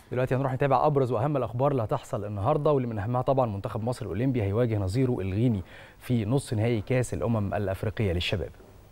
دلوقتي هنروح نتابع ابرز واهم الاخبار اللي هتحصل النهارده واللي من اهمها طبعا منتخب مصر الاولمبي هيواجه نظيره الغيني في نص نهائي كاس الامم الافريقيه للشباب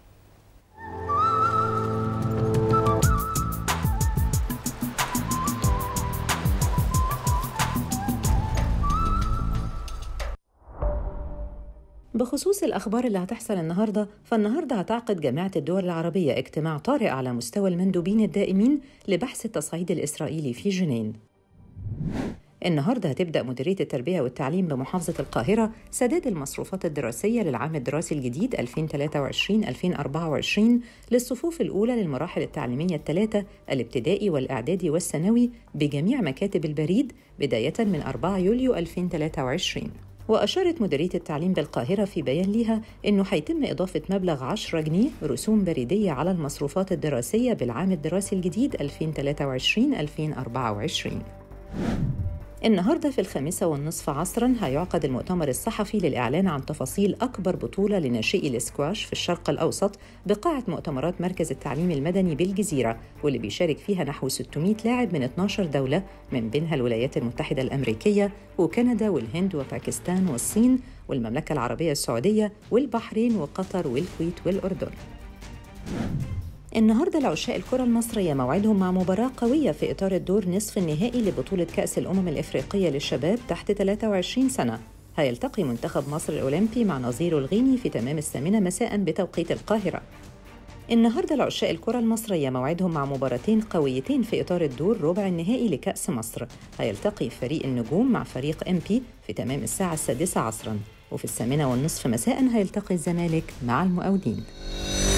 بخصوص الأخبار اللي هتحصل النهاردة فالنهاردة هتعقد جامعة الدول العربية اجتماع طارئ على مستوى المندوبين الدائمين لبحث التصعيد الإسرائيلي في جنين النهاردة هتبدأ مديرية التربية والتعليم بمحافظة القاهرة سداد المصروفات الدراسية للعام الدراسي الجديد 2023-2024 للصفوف الأولى للمراحل التعليمية الثلاثة الابتدائي والإعدادي والثانوي بجميع مكاتب البريد بداية من 4 يوليو 2023 وأشارت مديرية التعليم بالقاهرة في بيان لها أنه هيتم إضافة مبلغ 10 جنيه رسوم بريدية على المصروفات الدراسية بالعام الدراسي الجديد 2023-2024 النهاردة في الخامسة والنصف عصراً هيعقد المؤتمر الصحفي للإعلان عن تفاصيل أكبر بطولة لناشئي الإسكواش في الشرق الأوسط بقاعة مؤتمرات مركز التعليم المدني بالجزيرة واللي بيشارك فيها نحو 600 لاعب من 12 دولة من بينها الولايات المتحدة الأمريكية وكندا والهند وباكستان والصين والمملكة العربية السعودية والبحرين وقطر والكويت والأردن النهارده لعشاء الكرة المصرية موعدهم مع مباراة قوية في إطار الدور نصف النهائي لبطولة كأس الأمم الإفريقية للشباب تحت 23 سنة. هيلتقي منتخب مصر الأولمبي مع نظيره الغيني في تمام الثامنة مساء بتوقيت القاهرة. النهارده لعشاء الكرة المصرية موعدهم مع مباراتين قويتين في إطار الدور ربع النهائي لكأس مصر. هيلتقي فريق النجوم مع فريق إم بي في تمام الساعة السادسة عصرا. وفي الثامنة والنصف مساء هيلتقي الزمالك مع المقاولين.